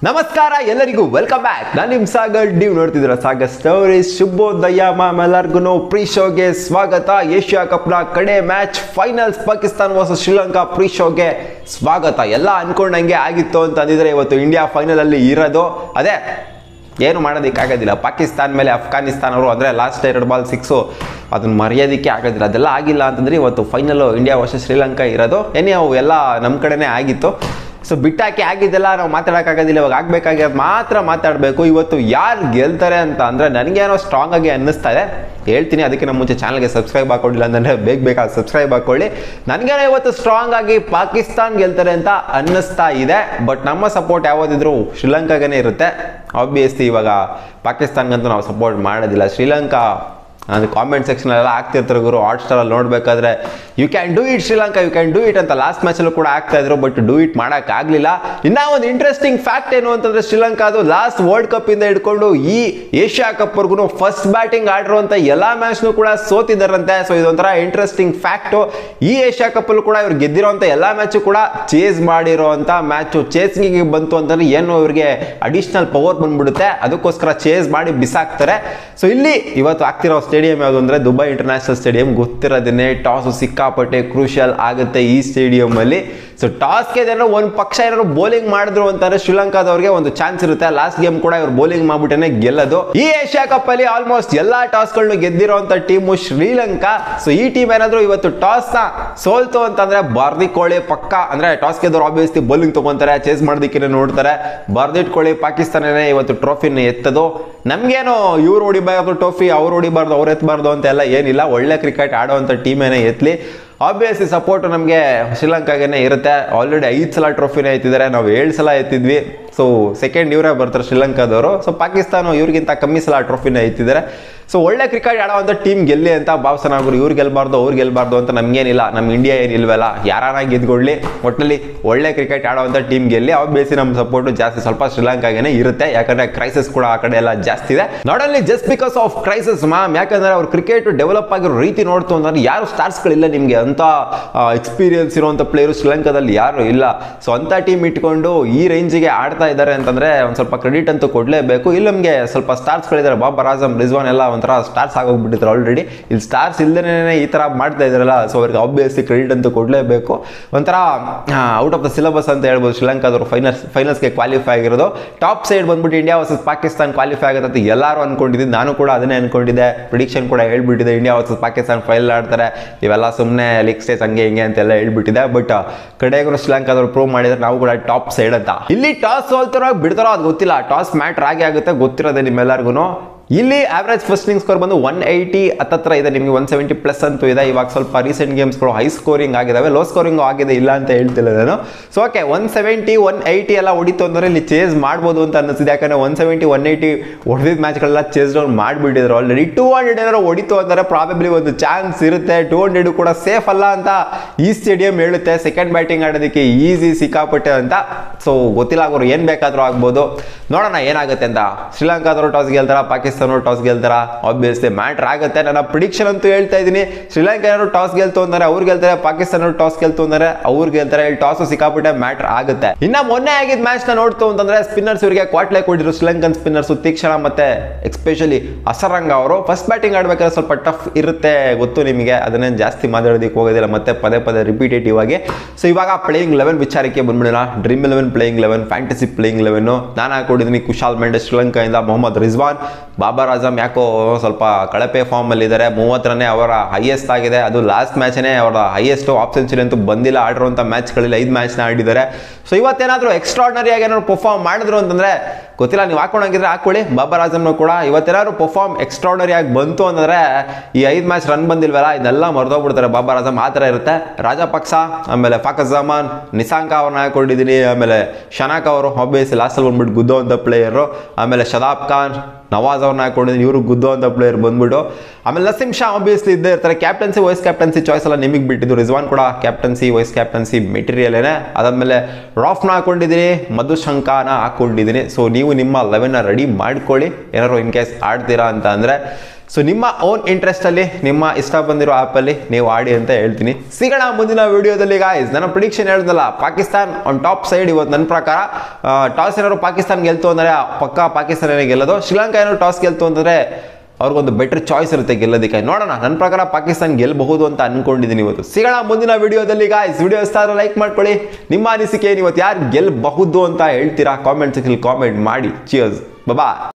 ನಮಸ್ಕಾರ ಎಲ್ಲರಿಗೂ welcome back ನಾನು ನಿಮ್ ಸಾಗರ್ ನೀವು ನೋಡ್ತಿದ್ದೀರ ಸಾಗರ್ ಸ್ಟೋರೀಸ್ ಶುಭೋದಯ ಮ್ಯಾಮ್ ಎಲ್ಲರಿಗೂ ಪ್ರೀ ಶೋಗೆ ಸ್ವಾಗತ ಏಷ್ಯಾ ಕಪ್ನ ಕಡೆ match finals Pakistan versus Sri Lanka pre ಶೋಗೆ ಸ್ವಾಗತ ಎಲ್ಲ ಅನ್ಕೊಂಡಂಗೆ ಆಗಿತ್ತು ಅಂತ ಅಂದಿದ್ರೆ ಇವತ್ತು ಇಂಡಿಯಾ ಫೈನಲ್ ಅಲ್ಲಿ ಇರೋದು ಅದೇ ಏನು ಮಾಡೋದಕ್ಕಾಗೋದಿಲ್ಲ ಪಾಕಿಸ್ತಾನ ಮೇಲೆ ಅಫ್ಘಾನಿಸ್ತಾನ ಅವರು ಅಂದರೆ ಲಾಸ್ಟ್ ಎರಡು ಬಾಲ್ ಸಿಕ್ಸು ಅದನ್ನ ಮರೆಯೋದಕ್ಕೆ ಆಗೋದಿಲ್ಲ ಅದೆಲ್ಲ ಆಗಿಲ್ಲ ಅಂತಂದ್ರೆ ಇವತ್ತು ಫೈನಲ್ ಇಂಡಿಯಾ ವರ್ಸಸ್ ಶ್ರೀಲಂಕಾ ಇರೋದು ಏನೇ ಅವು ಎಲ್ಲ ನಮ್ಮ ಕಡೆನೇ ಆಗಿತ್ತು ಸೊ ಬಿಟ್ಟಾಕಿ ಆಗಿದ್ದೆಲ್ಲ ನಾವು ಮಾತಾಡೋಕ್ಕಾಗೋದಿಲ್ಲ ಇವಾಗ ಆಗಬೇಕಾಗಿರೋದು ಮಾತ್ರ ಮಾತಾಡಬೇಕು ಇವತ್ತು ಯಾರು ಗೆಲ್ತಾರೆ ಅಂತ ಅಂದರೆ ನನಗೇನೋ ಸ್ಟ್ರಾಂಗ್ ಆಗಿ ಅನ್ನಿಸ್ತಾ ಇದೆ ಹೇಳ್ತೀನಿ ಅದಕ್ಕೆ ನಮ್ಮ ಮುಂಚೆ ಚಾನಲ್ಗೆ ಸಬ್ಸ್ಕ್ರೈಬ್ ಹಾಕೊಂಡಿಲ್ಲ ಅಂತಂದರೆ ಬೇಗ ಬೇಕಾದ ಸಬ್ಸ್ಕ್ರೈಬ್ ಹಾಕೊಳ್ಳಿ ನನಗೇನೋ ಇವತ್ತು ಸ್ಟ್ರಾಂಗ್ ಆಗಿ ಪಾಕಿಸ್ತಾನ್ ಗೆಲ್ತಾರೆ ಅಂತ ಅನ್ನಿಸ್ತಾ ಇದೆ ಬಟ್ ನಮ್ಮ ಸಪೋರ್ಟ್ ಯಾವ್ದಿದ್ರು ಶ್ರೀಲಂಕಾಗೇ ಇರುತ್ತೆ ಆಬ್ವಿಯಸ್ಲಿ ಇವಾಗ ಪಾಕಿಸ್ತಾನ್ಗಂತೂ ನಾವು ಸಪೋರ್ಟ್ ಮಾಡೋದಿಲ್ಲ ಶ್ರೀಲಂಕಾ ಅದು ಕಾಮೆಂಟ್ ಸೆಕ್ಷನಲ್ಲೆಲ್ಲ ಆಗ್ತಿರ್ತಾರೆ ಗುರು ಹಾಟ್ ಸ್ಟಾರಲ್ಲಿ ನೋಡಬೇಕಾದ್ರೆ you can do it Sri Lanka you can do it ಅಂತ ಲಾಸ್ಟ್ ಮ್ಯಾಚಲ್ಲೂ ಕೂಡ ಆಗ್ತಾ ಇದ್ರು ಬಟ್ ಡೂ ಇಟ್ ಮಾಡೋಕ್ಕಾಗಲಿಲ್ಲ ಇನ್ನ ಒಂದು ಇಂಟ್ರೆಸ್ಟಿಂಗ್ ಫ್ಯಾಕ್ಟ್ ಏನು ಅಂತಂದ್ರೆ ಶ್ರೀಲಂಕಾದು ಲಾಸ್ಟ್ ವರ್ಲ್ಡ್ ಕಪ್ ಇಂದ ಹಿಡ್ಕೊಂಡು ಈ ಏಷ್ಯಾ ಕಪ್ವರೆಗೂ ಫಸ್ಟ್ ಬ್ಯಾಟಿಂಗ್ ಆಡಿರುವಂಥ ಎಲ್ಲ ಮ್ಯಾಚ್ನು ಕೂಡ ಸೋತಿದ್ದಾರಂತೆ ಸೊ ಇದೊಂಥರ ಇಂಟ್ರೆಸ್ಟಿಂಗ್ ಫ್ಯಾಕ್ಟು ಈ ಏಷ್ಯಾ ಕಪ್ಪಲ್ಲೂ ಕೂಡ ಇವ್ರು ಗೆದ್ದಿರೋಂಥ ಎಲ್ಲ ಮ್ಯಾಚು ಕೂಡ ಚೇಸ್ ಮಾಡಿರೋಂಥ ಮ್ಯಾಚು ಚೇಸಿಂಗಿಗೆ ಬಂತು ಅಂತಂದ್ರೆ ಏನು ಇವ್ರಿಗೆ ಅಡಿಷ್ನಲ್ ಪವರ್ ಬಂದ್ಬಿಡುತ್ತೆ ಅದಕ್ಕೋಸ್ಕರ ಚೇಸ್ ಮಾಡಿ ಬಿಸಾಕ್ತಾರೆ ಸೊ ಇಲ್ಲಿ ಇವತ್ತು ಆಗ್ತಿರೋ ಸ್ಟೇಡಿಯಂ ಯಾವುದು ಅಂದರೆ ದುಬೈ ಇಂಟರ್ನ್ಯಾಷನಲ್ ಸ್ಟೇಡಿಯಂ ಗೊತ್ತಿರೋದನ್ನೇ ಟಾಸ್ ಸಿಕ್ಕಾಪಟ್ಟೆ ಕ್ರೂಷಿಯಲ್ ಆಗುತ್ತೆ ಈ ಸ್ಟೇಡಿಯಂ ಅಲ್ಲಿ ಸೊ ಟಾಸ್ಗೆ ಏನಾದ್ರು ಒಂದು ಪಕ್ಷ ಏನಾದ್ರು ಬೌಲಿಂಗ್ ಮಾಡಿದ್ರು ಅಂತಂದ್ರೆ ಶ್ರೀಲಂಕಾದವ್ರಿಗೆ ಒಂದು ಚಾನ್ಸ್ ಇರುತ್ತೆ ಲಾಸ್ಟ್ ಗೇಮ್ ಕೂಡ ಇವ್ರು ಬೌಲಿಂಗ್ ಮಾಡ್ಬಿಟ್ಟೇನೆ ಗೆಲ್ಲೋದು ಈ ಏಷ್ಯಾ ಕಪ್ ಅಲ್ಲಿ ಆಲ್ಮೋಸ್ಟ್ ಎಲ್ಲಾ ಟಾಸ್ಗಳನ್ನ ಗೆದ್ದಿರೋಂಥ ಟೀಮು ಶ್ರೀಲಂಕಾ ಸೊ ಈ ಟೀಮ್ ಏನಾದ್ರು ಇವತ್ತು ಟಾಸ್ ನ ಸೋಲ್ತು ಅಂತಂದ್ರೆ ಬರ್ದಿಕೊಳ್ಳಿ ಪಕ್ಕ ಅಂದ್ರೆ ಟಾಸ್ ಗೆದ್ದವ್ರು ಆಬ್ವಿಯಸ್ಲಿ ಬೌಲಿಂಗ್ ತಗೊಂತಾರೆ ಚೇಸ್ ಮಾಡೋದಕ್ಕೆ ನೋಡ್ತಾರೆ ಬರ್ದಿಟ್ಕೊಳ್ಳಿ ಪಾಕಿಸ್ತಾನನೇ ಇವತ್ತು ಟ್ರೋಫಿನ ಎತ್ತದು ನಮ್ಗೇನು ಇವ್ರು ಹೊಡಿಬಾರ್ದು ಟ್ರೋಫಿ ಅವ್ರು ಹೊಡಿಬಾರ್ದು ಅವ್ರು ಎತ್ತಬಾರ್ದು ಅಂತೆಲ್ಲ ಏನಿಲ್ಲ ಒಳ್ಳೆ ಕ್ರಿಕೆಟ್ ಆಡೋವಂಥ ಟೀಮೇನೆ ಎತ್ತಲಿ ಆಬ್ವಿಯಸ್ಲಿ ಸಪೋರ್ಟ್ ನಮಗೆ ಶ್ರೀಲಂಕಾಗೇನೆ ಇರುತ್ತೆ ಆಲ್ರೆಡಿ ಐದು ಸಲ ಟ್ರೋಫಿನೇ ಎತ್ತಿದ್ದಾರೆ ನಾವು ಏಳು ಸಲ ಎತ್ತಿದ್ವಿ ಸೊ ಸೆಕೆಂಡ್ ಇವರೇ ಬರ್ತಾರೆ ಶ್ರೀಲಂಕಾದವರು ಸೊ ಪಾಕಿಸ್ತಾನ ಇವ್ರಿಗಿಂತ ಕಮ್ಮಿ ಸಲ ಟ್ರೋಫಿನ ಎತ್ತಿದ್ದಾರೆ ಸೊ ಒಳ್ಳೆ ಕ್ರಿಕೆಟ್ ಆಡೋವಂಥ ಟೀಮ್ ಗೆಲ್ಲಿ ಅಂತ ಭಾವಸನ ಅವರು ಇವ್ರು ಗೆಲ್ಬಾರ್ದು ಅವ್ರು ಗೆಲ್ಬಾರ್ದು ಅಂತ ನಮ್ಗೇನಿಲ್ಲ ನಮ್ಮ ಇಂಡಿಯಾ ಏನಿಲ್ವಲ್ಲ ಯಾರಾನ ಗೆದ್ಕೊಳ್ಳಿ ಒಟ್ಟಿನಲ್ಲಿ ಒಳ್ಳೆ ಕ್ರಿಕೆಟ್ ಆಡೋವಂಥ ಟೀಮ್ ಗೆಲ್ಲಿ ಆಬ್ವಿಯಸ್ಲಿ ನಮ್ಮ ಸಪೋರ್ಟ್ ಜಾಸ್ತಿ ಸ್ವಲ್ಪ ಶ್ರೀಲಂಕಾಗೇನೆ ಇರುತ್ತೆ ಯಾಕಂದ್ರೆ ಕ್ರೈಸಿಸ್ ಕೂಡ ಆ ಕಡೆ ಎಲ್ಲ ಜಾಸ್ತಿ ಇದೆ not only just because of crisis ma'am ಯಾಕಂದ್ರೆ ಅವ್ರ ಕ್ರಿಕೆಟ್ ಡೆವಲಪ್ ಆಗಿರೋ ರೀತಿ ನೋಡ್ತು ಅಂತಂದ್ರೆ ಯಾರು ಸ್ಟಾರ್ಸ್ಗಳಿಲ್ಲ ನಿಮಗೆ ಅಂತ ಎಕ್ಸ್ಪೀರಿಯನ್ಸ್ ಇರುವಂಥ ಪ್ಲೇಯರು ಶ್ರೀಲಂಕಾದಲ್ಲಿ ಯಾರು ಇಲ್ಲ ಸೊ ಅಂತ ಟೀಮ್ ಇಟ್ಕೊಂಡು ಈ ರೇಂಜಿಗೆ ಆಡ್ತಾ ಇದ್ದಾರೆ ಅಂತಂದ್ರೆ ಒಂದು ಸ್ವಲ್ಪ ಕ್ರೆಡಿಟ್ ಅಂತೂ ಕೊಡಲೇಬೇಕು ಇಲ್ಲಿ ನಮಗೆ ಸ್ವಲ್ಪ ಸ್ಟಾರ್ಸ್ಗಳಿದ್ದಾರೆ ಬಾಬಾ ರಾಜಮ್ ರಿಜ್ವಾನ್ ಎಲ್ಲ ಒಂಥರ ಸ್ಟಾರ್ಸ್ ಆಗೋಗ್ಬಿಟ್ಟಿದ್ರು ಆಲ್ರೆಡಿ ಇಲ್ಲಿ ಸ್ಟಾರ್ಸ್ ಇಲ್ಲದೇ ಈ ಥರ ಮಾಡ್ತಾ ಇದ್ದಾರಲ್ಲ ಸೊ ಅವ್ರಿಗೆ ಆಬ್ವಿಯಸ್ಲಿ ಕ್ರೆಡಿಟ್ ಅಂತೂ ಕೊಡಲೇಬೇಕು ಒಂಥರ ಔಟ್ ಆಫ್ ದ ಸಿಲೆಬಸ್ ಅಂತ ಹೇಳ್ಬೋದು ಶ್ರೀಲಂಕಾದವರು ಫೈನಲ್ಸ್ ಫೈನಲ್ಸ್ಗೆ ಕ್ವಾಲಿಫೈ ಆಗಿರೋದು ಟಾಪ್ ಸೈಡ್ ಬಂದ್ಬಿಟ್ಟು ಇಂಡಿಯಾ ವರ್ಸಸ್ ಪಾಕಿಸ್ತಾನ್ ಕ್ವಾಲಿಫೈ ಆಗುತ್ತೆ ಅಂತ ಎಲ್ಲರೂ ಅನ್ಕೊಂಡಿದ್ದು ನಾನು ಕೂಡ ಅದನ್ನೇ ಅನ್ಕೊಂಡಿದ್ದೆ ಪ್ರಿಡಿಕ್ಷನ್ ಕೂಡ ಹೇಳ್ಬಿಟ್ಟಿದೆ ಇಂಡಿಯಾ ವರ್ಸಸ್ ಪಾಕಿಸ್ತಾನ್ ಫೈನಲ್ ಆಡ್ತಾರೆ ಇವೆಲ್ಲ ಸುಮ್ಮನೆ ಲೀಗ್ ಸ್ಟೇಜ್ ಹಂಗೆ ಹಿಂಗೆ ಅಂತೆಲ್ಲ ಹೇಳ್ಬಿಟ್ಟಿದೆ ಬಟ್ ಕಡೆಗೂ ಶ್ರೀಲಂಕಾದವ್ರು ಪ್ರೂವ್ ಮಾಡಿದ್ರೆ ನಾವು ಕೂಡ ಟಾಪ್ ಸೈಡ್ ಅಂತ ಇಲ್ಲಿ ಟಾಸ್ ಸೋಲ್ತಾರೋ ಬಿಡ್ತಾರೋ ಅದು ಗೊತ್ತಿಲ್ಲ ಟಾಸ್ ಮ್ಯಾಟ್ರ್ ಆಗಿ ಆಗುತ್ತೆ ಗೊತ್ತಿರೋದೆ ನಿಮ್ಮೆಲ್ಲರಿಗೂ ಇಲ್ಲಿ ಆವ್ರೇಜ್ ಫಸ್ಟಿಂಗ್ ಸ್ಕೋರ್ ಬಂದು ಒನ್ ಏಯ್ಟಿ ಹತ್ತತ್ರ ಇದೆ ನಿಮಗೆ ಒನ್ ಸೆವೆಂಟಿ ಪ್ಲಸ್ ಅಂತೂ ಇದೆ ಇವಾಗ ಸ್ವಲ್ಪ ರೀಸೆಂಟ್ ಗೇಮ್ಸ್ಗಳು ಹೈ ಸ್ಕೋರಿಂಗ್ ಆಗಿದಾವೆ ಲೋ ಸ್ಕೋರಿಂಗ್ ಆಗಿದೆ ಇಲ್ಲ ಅಂತ ಹೇಳ್ತಿಲ್ಲ ನಾನು so okay one seventy one eighty ಎಲ್ಲ ಹೊಡಿತು ಅಂದರೆ ಇಲ್ಲಿ ಚೇಸ್ ಮಾಡ್ಬೋದು ಅಂತ ಅನ್ನಿಸಿದೆ ಯಾಕಂದ್ರೆ ಒನ್ ಸೆವೆಂಟಿ ಒನ್ ಏಯ್ಟಿ ಹೊಡೆದಿದ್ದ ಮ್ಯಾಚ್ಗಳೆಲ್ಲ ಚೇಸ್ ಡೌನ್ ಮಾಡಿಬಿಟ್ಟಿದ್ರು ಆಲ್ರೆಡಿ ಟೂ ಹಂಡ್ರೆಡ್ ಏನಾದ್ರು ಹೊಡಿತು ಅಂದರೆ ಪ್ರಾಬಬ್ಲಿ ಒಂದು ಚಾನ್ಸ್ ಇರುತ್ತೆ ಟೂ ಹಂಡ್ರೆಡ್ ಕೂಡ ಸೇಫ್ ಅಲ್ಲ ಅಂತ ಈ ಸ್ಟೇಡಿಯಂ ಹೇಳುತ್ತೆ ಸೆಕೆಂಡ್ ಬ್ಯಾಟಿಂಗ್ ಆಡೋದಕ್ಕೆ ಈಸಿ ಸಿಕ್ಕಾಪಟ್ಟೆ ಅಂತ ಸೊ ಗೊತ್ತಿಲ್ಲ ಅವರು ಏನು ಬೇಕಾದರೂ ಆಗ್ಬೋದು ನೋಡೋಣ ಏನಾಗುತ್ತೆ ಅಂತ ಶ್ರೀಲಂಕಾದವರು ಟಾಸ್ ಗೆಲ್ತಾರ ಪಾಕಿಸ್ತಾನ ಟಾಸ್ ಗೆಲ್ತಾರ ಆಬ್ವಿಯಸ್ಲಿ ಮ್ಯಾಟ್ರ್ ಆಗುತ್ತೆ ನನ್ನ ಪ್ರಿಡಿಕ್ಷನ್ ಅಂತೂ ಹೇಳ್ತಾ ಇದ್ದೀನಿ ಶ್ರೀಲಂಕಾ ಏನಾದ್ರು ಟಾಸ್ ಗೆಲ್ತು ಅಂದರೆ ಅವ್ರು ಗೆಲ್ತಾರೆ ಪಾಕಿಸ್ತಾನ ಟಾಸ್ ಗೆಲ್ತು ಅಂದರೆ ಅವ್ರು ಗೆಲ್ತಾರೆ ಇಲ್ಲಿ ಟಾಸ್ ಸಿಕ್ಕಾಪಟ್ಟೆ ಮ್ಯಾಟ್ರ್ ಆಗುತ್ತೆ ಇನ್ನ ಮೊನ್ನೆ ಆಗಿದ್ದ ಮ್ಯಾಚ್ ನ ನೋಡ್ತು ಅಂತಂದ್ರೆ ಸ್ಪಿನ್ನರ್ಸ್ ಇವರಿಗೆ ಕ್ವಾಟ್ಲೆ ಕೊಟ್ಟಿದ್ರು ಶ್ರೀಲಂಕನ್ ಸ್ಪಿನ್ನರ್ಸ್ ತೀಕ್ಷಣ ಮತ್ತೆ ಎಕ್ಸ್ಪೆಷಲಿ ಅಸರಂಗ ಅವರು ಫಸ್ಟ್ ಬ್ಯಾಟಿಂಗ್ ಆಡ್ಬೇಕಾದ್ರೆ ಸ್ವಲ್ಪ ಟಫ್ ಇರುತ್ತೆ ಗೊತ್ತು ನಿಮಗೆ ಅದನ್ನೇನು ಜಾಸ್ತಿ ಮಾತಾಡೋದಕ್ಕೆ ಹೋಗೋದಿಲ್ಲ ಮತ್ತೆ ಪದೇ ಪದೇ ರಿಪೀಟೇಟಿವ್ ಆಗಿ ಸೊ ಇವಾಗ ಪ್ಲೇಯಿಂಗ್ ಲೆವೆನ್ ವಿಚಾರಕ್ಕೆ ಬಂದ್ಬಿಡೋಣ dream eleven playing eleven fantasy playing eleven ನಾನು ಹಾಕೊಂಡಿದ್ದೀನಿ ಕುಶಾಲ್ ಮೆಂಡೆಸ್ ಶ್ರೀಲಂಕಾಯಿಂದ ಮೊಹಮ್ಮದ್ ರಿಜ್ವಾನ್ ಬಾಬರ್ ಆಜಮ್ ಯಾಕೋ ಸ್ವಲ್ಪ ಕಳಪೆ ಫಾರ್ಮ್ ಅಲ್ಲಿ ಇದ್ದಾರೆ ಮೂವತ್ತರನೇ ಅವರ ಹೈಯೆಸ್ಟ್ ಆಗಿದೆ ಅದು ಲಾಸ್ಟ್ ಮ್ಯಾಚನೇ ಅವರ ಹೈಯೆಸ್ಟ್ ಆಫ್ ಸೆಂಚುರಿ ಅಂತೂ ಬಂದಿಲ್ಲ ಆಡಿರುವಂಥ ಮ್ಯಾಚ್ಗಳಲ್ಲಿ ಐದು ಮ್ಯಾಚ್ನ ಆಡಿದ್ದಾರೆ ಸೊ ಇವತ್ತೇನಾದರೂ ಎಕ್ಸ್ಟ್ರಾರ್ಡನರಿ ಆಗಿ ಏನಾದ್ರು ಪರ್ಫಾರ್ಮ್ ಮಾಡಿದ್ರು ಅಂತಂದ್ರೆ ಗೊತ್ತಿಲ್ಲ ನೀವು ಹಾಕೊಂಡಂಗಿದ್ರೆ ಹಾಕೊಳ್ಳಿ ಬಾಬರ್ ಆಜಮ್ನು ಕೂಡ ಇವತ್ತೇನಾದ್ರು ಪರ್ಫಾರ್ಮ್ ಎಕ್ಸ್ಟ್ರಾರ್ಡನರಿ ಆಗಿ ಬಂತು ಅಂತಂದ್ರೆ ಈ ಐದು ಮ್ಯಾಚ್ ರನ್ ಬಂದಿಲ್ವಲ್ಲ ಇದೆಲ್ಲ ಮರ್ದೋಗ್ಬಿಡ್ತಾರೆ ಬಾಬರ್ ಆಜಮ್ ಆ ಥರ ಇರುತ್ತೆ ರಾಜಪಕ್ಸ ಆಮೇಲೆ ಫಾಕಸ್ ಜಮಾನ್ ನಿಸಾಂಕ ಅವ್ರನ್ನ ಹಾಕೊಂಡಿದ್ದೀನಿ ಆಮೇಲೆ ಶನಾಕ್ ಅವರು ಆಬ್ವಿಯಸ್ಲಿ ಲಾಸ್ಟಲ್ಲಿ ಬಂದ್ಬಿಟ್ಟು ಗುದ್ದೋ ಅಂತ ಪ್ಲೇಯರು ಆಮೇಲೆ ಶದಾಬ್ ಖಾನ್ ನವಾಜ್ ಅವ್ರನ್ನ ಹಾಕೊಂಡಿದ್ದೀನಿ ಇವರು ಗುದ್ದೋ ಅಂತ ಪ್ಲೇಯರ್ ಬಂದ್ಬಿಟ್ಟು ಆಮೇಲೆ ನಸೀಮ್ ಶಾ ಆಬ್ವಿಯಸ್ಲಿ ಇದ್ದೇ ಇರ್ತಾರೆ ಕ್ಯಾಪ್ಟನ್ಸಿ ವೈಸ್ ಕ್ಯಾಪ್ಟನ್ಸಿ ಚಾಯ್ಸ್ ಎಲ್ಲ ನಿಮಗೆ ಬಿಟ್ಟಿದ್ದು ರಿಜ್ವಾನ್ ಕೂಡ ಕ್ಯಾಪ್ಟನ್ಸಿ ವೈಸ್ ಕ್ಯಾಪ್ಟನ್ಸಿ ಮೆಟೀರಿಯಲ್ ಏನೇ ಅದಾದಮೇಲೆ ರಾಫ್ನ ಹಾಕೊಂಡಿದ್ದೀನಿ ಮಧುಶಂಕಾನ ಹಾಕೊಂಡಿದ್ದೀನಿ ಸೊ ನೀವು ನಿಮ್ಮ ಲೆವೆನ್ನ ರೆಡಿ ಮಾಡ್ಕೊಳ್ಳಿ ಏನಾದ್ರು ಇನ್ ಕೇಸ್ ಆಡ್ತೀರಾ ಅಂತ ಅಂದರೆ ಸೊ ನಿಮ್ಮ ಓನ್ ಇಂಟ್ರೆಸ್ಟಲ್ಲಿ ನಿಮ್ಮ ಇಷ್ಟ ಬಂದಿರೋ ಆ್ಯಪಲ್ಲಿ ನೀವು ಆಡಿ ಅಂತ ಹೇಳ್ತೀನಿ ಸಿಗೋಣ ಮುಂದಿನ ವಿಡಿಯೋದಲ್ಲಿ ಗಾಯ್ಸ್ ನನ್ನ ಪ್ರಿಡಿಕ್ಷನ್ ಹೇಳಿದ್ನಲ್ಲ ಪಾಕಿಸ್ತಾನ್ ಆನ್ ಟಾಪ್ ಸೈಡ್ ಇವತ್ತು ನನ್ನ ಪ್ರಕಾರ ಟಾಸ್ ಏನಾದ್ರು ಪಾಕಿಸ್ತಾನ್ ಗೆಲ್ತು ಅಂದರೆ ಪಕ್ಕಾ ಪಾಕಿಸ್ತಾನ ಗೆಲ್ಲೋದು ಶ್ರೀಲಂಕಾ ಏನಾದ್ರು ಟಾಸ್ ಗೆಲ್ತು ಅಂತಂದರೆ ಅವ್ರಿಗೊಂದು ಬೆಟರ್ ಚಾಯ್ಸ್ ಇರುತ್ತೆ ಗೆಲ್ಲೋದಕ್ಕೆ ನೋಡೋಣ ನನ್ನ ಪ್ರಕಾರ ಪಾಕಿಸ್ತಾನ ಗೆಲ್ಲಬಹುದು ಅಂತ ಅನ್ಕೊಂಡಿದ್ದೀನಿ ಇವತ್ತು ಸಿಗೋಣ ಮುಂದಿನ ವಿಡಿಯೋದಲ್ಲಿ ಗಾಯ್ಸ್ ವಿಡಿಯೋ ಇಷ್ಟ ಆದರೆ ಲೈಕ್ ಮಾಡ್ಕೊಳ್ಳಿ ನಿಮ್ಮ ಅನಿಸಿಕೆ ಏನು ಇವತ್ತು ಯಾರು ಗೆಲ್ಲಬಹುದು ಅಂತ ಹೇಳ್ತೀರಾ ಕಾಮೆಂಟ್ ಸೆಕ್ಷನ್ ಕಾಮೆಂಟ್ ಮಾಡಿ ಚಿಯರ್ಸ್ ಬಬಾ